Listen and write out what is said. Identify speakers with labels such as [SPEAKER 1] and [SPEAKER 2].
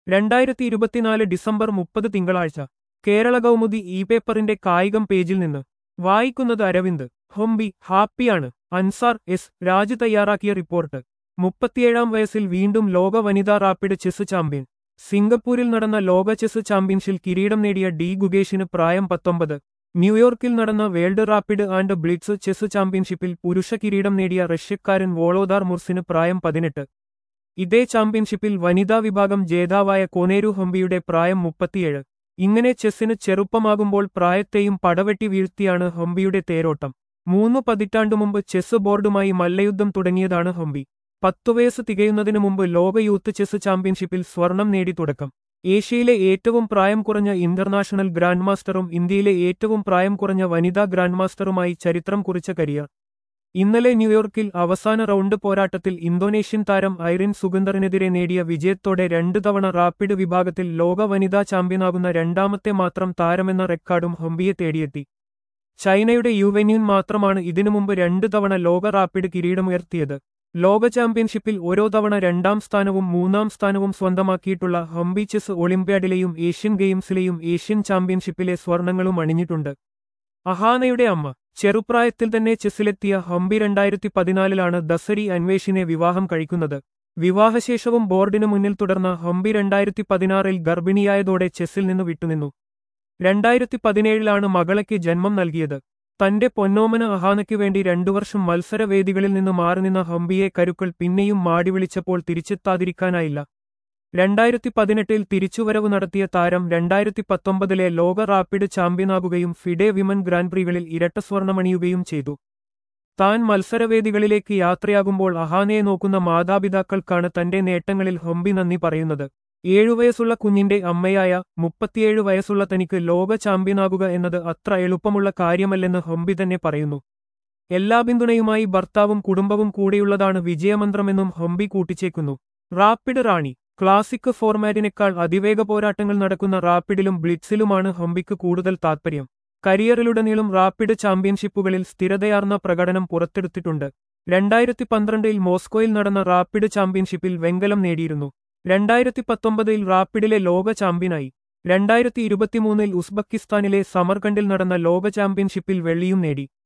[SPEAKER 1] രണ്ടായിരത്തി ഇരുപത്തിനാല് ഡിസംബർ മുപ്പത് തിങ്കളാഴ്ച കേരള കൗമുദി ഇ പേപ്പറിന്റെ കായികം പേജിൽ നിന്ന് വായിക്കുന്നത് അരവിന്ദ് ഹൊംബി ഹാപ്പിയാണ് അൻസാർ എസ് രാജു തയ്യാറാക്കിയ റിപ്പോർട്ട് മുപ്പത്തിയേഴാം വയസ്സിൽ വീണ്ടും ലോക വനിതാ റാപ്പിഡ് ചെസ് ചാമ്പ്യൻ സിംഗപ്പൂരിൽ നടന്ന ലോക ചെസ് ചാമ്പ്യൻഷിൽ കിരീടം നേടിയ ഡി ഗുഗേഷിന് പ്രായം പത്തൊമ്പത് ന്യൂയോർക്കിൽ നടന്ന world rapid and blitz chess ചാമ്പ്യൻഷിപ്പിൽ പുരുഷ കിരീടം നേടിയ റഷ്യക്കാരൻ വോളോദാർ മുർസിന് പ്രായം പതിനെട്ട് ഇതേ ചാമ്പ്യൻഷിപ്പിൽ വനിതാ വിഭാഗം ജേതാവായ കോനേരു ഹംബിയുടെ പ്രായം മുപ്പത്തിയേഴ് ഇങ്ങനെ ചെസ്സിന് ചെറുപ്പമാകുമ്പോൾ പ്രായത്തെയും പടവെട്ടി വീഴ്ത്തിയാണ് ഹംബിയുടെ തേരോട്ടം മൂന്നു പതിറ്റാണ്ടു മുമ്പ് ചെസ് ബോർഡുമായി മല്ലയുദ്ധം തുടങ്ങിയതാണ് ഹംബി പത്തു വയസ്സ് തികയുന്നതിനു മുമ്പ് ലോക യൂത്ത് ചെസ് ചാമ്പ്യൻഷിപ്പിൽ സ്വർണം നേടി തുടക്കം ഏഷ്യയിലെ ഏറ്റവും പ്രായം കുറഞ്ഞ ഇന്റർനാഷണൽ ഗ്രാൻഡ് മാസ്റ്ററും ഇന്ത്യയിലെ ഏറ്റവും പ്രായം കുറഞ്ഞ വനിതാ ഗ്രാൻഡ് മാസ്റ്ററുമായി ചരിത്രം കുറിച്ച കരിയർ ഇന്നലെ ന്യൂയോർക്കിൽ അവസാന റൗണ്ട് പോരാട്ടത്തിൽ ഇന്തോനേഷ്യൻ താരം ഐറിൻ സുഗന്ധറിനെതിരെ നേടിയ വിജയത്തോടെ രണ്ടു തവണ റാപ്പിഡ് വിഭാഗത്തിൽ ലോക വനിതാ ചാമ്പ്യനാകുന്ന രണ്ടാമത്തെ മാത്രം താരമെന്ന റെക്കോർഡും ഹംബിയെ തേടിയെത്തി ചൈനയുടെ യുവെന്യൂൻ മാത്രമാണ് ഇതിനു മുമ്പ് രണ്ടു തവണ ലോക റാപ്പിഡ് കിരീടമുയർത്തിയത് ലോക ചാമ്പ്യൻഷിപ്പിൽ ഓരോ തവണ രണ്ടാം സ്ഥാനവും മൂന്നാം സ്ഥാനവും സ്വന്തമാക്കിയിട്ടുള്ള ഹംബി ചെസ് ഒളിമ്പ്യാഡിലെയും ഏഷ്യൻ ഗെയിംസിലെയും ഏഷ്യൻ ചാമ്പ്യൻഷിപ്പിലെ സ്വർണങ്ങളും അണിഞ്ഞിട്ടുണ്ട് അഹാനയുടെ അമ്മ ചെറുപ്രായത്തിൽ തന്നെ ചെസ്സിലെത്തിയ ഹംബി രണ്ടായിരത്തി പതിനാലിലാണ് ദസരി അന്വേഷിനെ വിവാഹം കഴിക്കുന്നത് വിവാഹശേഷവും ബോർഡിനു മുന്നിൽ തുടർന്ന ഹംബി രണ്ടായിരത്തി പതിനാറിൽ ഗർഭിണിയായതോടെ ചെസ്സിൽ നിന്ന് വിട്ടുനിന്നു രണ്ടായിരത്തി പതിനേഴിലാണ് മകളയ്ക്ക് ജന്മം നൽകിയത് തന്റെ പൊന്നോമന അഹാനയ്ക്കു വേണ്ടി രണ്ടു വർഷം മത്സരവേദികളിൽ നിന്ന് മാറിനിന്ന ഹംബിയെ കരുക്കൾ പിന്നെയും മാടി വിളിച്ചപ്പോൾ തിരിച്ചെത്താതിരിക്കാനായില്ല രണ്ടായിരത്തി പതിനെട്ടിൽ തിരിച്ചുവരവ് നടത്തിയ താരം രണ്ടായിരത്തി പത്തൊമ്പതിലെ ലോക റാപ്പിഡ് ചാമ്പ്യനാകുകയും ഫിഡെ വിമൻ ഗ്രാൻഡ് പ്രീകളിൽ ഇരട്ട സ്വർണമണിയുകയും ചെയ്തു താൻ മത്സരവേദികളിലേക്ക് യാത്രയാകുമ്പോൾ അഹാനയെ നോക്കുന്ന മാതാപിതാക്കൾക്കാണ് തന്റെ നേട്ടങ്ങളിൽ ഹംബി നന്ദി പറയുന്നത് ഏഴു വയസ്സുള്ള കുഞ്ഞിന്റെ അമ്മയായ മുപ്പത്തിയേഴ് വയസ്സുള്ള തനിക്ക് ലോക ചാമ്പ്യനാകുക എന്നത് അത്ര എളുപ്പമുള്ള കാര്യമല്ലെന്ന് ഹംബി തന്നെ പറയുന്നു എല്ലാ പിന്തുണയുമായി ഭർത്താവും കുടുംബവും കൂടെയുള്ളതാണ് വിജയമന്ത്രമെന്നും ഹംബി കൂട്ടിച്ചേക്കുന്നു റാപ്പിഡ് റാണി ക്ലാസിക് ഫോർമാറ്റിനേക്കാൾ അതിവേഗ പോരാട്ടങ്ങൾ നടക്കുന്ന റാപ്പിഡിലും ബ്ലിറ്റ്സിലുമാണ് ഹംബിക്ക് കൂടുതൽ താൽപ്പര്യം കരിയറിലുടനീളം റാപ്പിഡ് ചാമ്പ്യൻഷിപ്പുകളിൽ സ്ഥിരതയാർന്ന പ്രകടനം പുറത്തെടുത്തിട്ടുണ്ട് രണ്ടായിരത്തി പന്ത്രണ്ടിൽ മോസ്കോയിൽ നടന്ന റാപ്പിഡ് ചാമ്പ്യൻഷിപ്പിൽ വെങ്കലം നേടിയിരുന്നു രണ്ടായിരത്തി പത്തൊമ്പതിൽ റാപ്പിഡിലെ ലോക ചാമ്പ്യനായി രണ്ടായിരത്തി ഇരുപത്തിമൂന്നിൽ ഉസ്ബെക്കിസ്ഥാനിലെ സമർകണ്ടിൽ നടന്ന ലോക ചാമ്പ്യൻഷിപ്പിൽ വെള്ളിയും നേടി